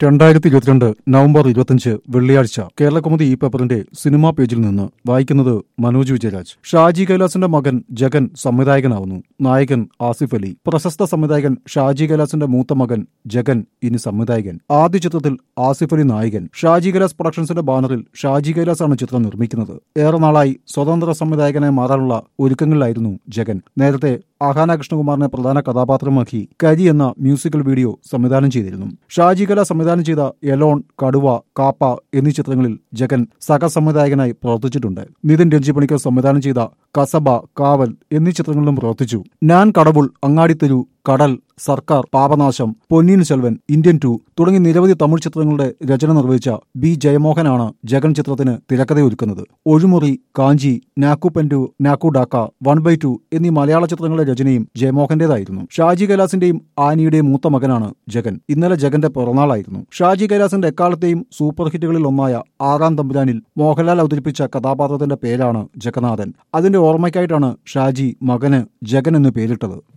രണ്ടായിരത്തി ഇരുപത്തിരണ്ട് നവംബർ ഇരുപത്തിയഞ്ച് വെള്ളിയാഴ്ച കേരളകൗമുദി ഈ പേപ്പറിന്റെ സിനിമാ പേജിൽ നിന്ന് വായിക്കുന്നത് മനോജ് വിജയരാജ് ഷാജി കൈലാസിന്റെ മകൻ ജഗൻ സംവിധായകനാവുന്നു നായകൻ ആസിഫ് അലി പ്രശസ്ത സംവിധായകൻ ഷാജി കൈലാസിന്റെ മൂത്ത മകൻ ജഗൻ ഇനി സംവിധായകൻ ആദ്യ ചിത്രത്തിൽ ആസിഫ് അലി നായകൻ ഷാജി കൈലാസ് പ്രൊഡക്ഷൻസിന്റെ ബാനറിൽ ഷാജി കൈലാസാണ് ചിത്രം നിർമ്മിക്കുന്നത് ഏറെ നാളായി സ്വതന്ത്ര സംവിധായകനായി മാറാനുള്ള ഒരുക്കങ്ങളിലായിരുന്നു ജഗൻ നേരത്തെ ആഹാന കൃഷ്ണകുമാറിനെ പ്രധാന കഥാപാത്രമാക്കി കരി എന്ന മ്യൂസിക്കൽ വീഡിയോ സംവിധാനം ചെയ്തിരുന്നു ഷാജി കല സംവിധാനം ചെയ്ത എലോൺ കടുവ കാപ്പ എന്നീ ചിത്രങ്ങളിൽ ജഗൻ സഹസംവിധായകനായി പ്രവർത്തിച്ചിട്ടുണ്ട് നിതിൻ രഞ്ജിപ്പണിക്കർ സംവിധാനം ചെയ്ത കസബ കാവൽ എന്നീ ചിത്രങ്ങളിലും പ്രവർത്തിച്ചു ഞാൻ കടവുൾ അങ്ങാടിത്തെരു കടൽ സർക്കാർ പാപനാശം പൊന്നിയിൻ സെൽവൻ ഇന്ത്യൻ ടു തുടങ്ങി നിരവധി തമിഴ് ചിത്രങ്ങളുടെ രചന നിർവഹിച്ച ബി ജയമോഹനാണ് ജഗൻ ചിത്രത്തിന് തിരക്കഥയൊരുക്കുന്നത് Ozhimuri Kanchi Nakku Pendu Nakku Taka one by two എന്നീ മലയാള ചിത്രങ്ങളുടെ രചനയും ജയമോഹന്റേതായിരുന്നു ഷാജി കൈലാസിന്റെയും ആനിയുടെയും മൂത്ത മകനാണ് ജഗൻ ഇന്നലെ ജഗന്റെ പിറന്നാളായിരുന്നു ഷാജി കൈലാസിന്റെ എക്കാലത്തെയും സൂപ്പർ ഹിറ്റുകളിൽ ഒന്നായ ആറാം തമ്പുരാനിൽ മോഹൻലാൽ അവതരിപ്പിച്ച കഥാപാത്രത്തിന്റെ പേരാണ് ജഗന്നാഥൻ അതിന്റെ ഓർമ്മയ്ക്കായിട്ടാണ് ഷാജി മകന് ജഗൻ എന്ന് പേരിട്ടത്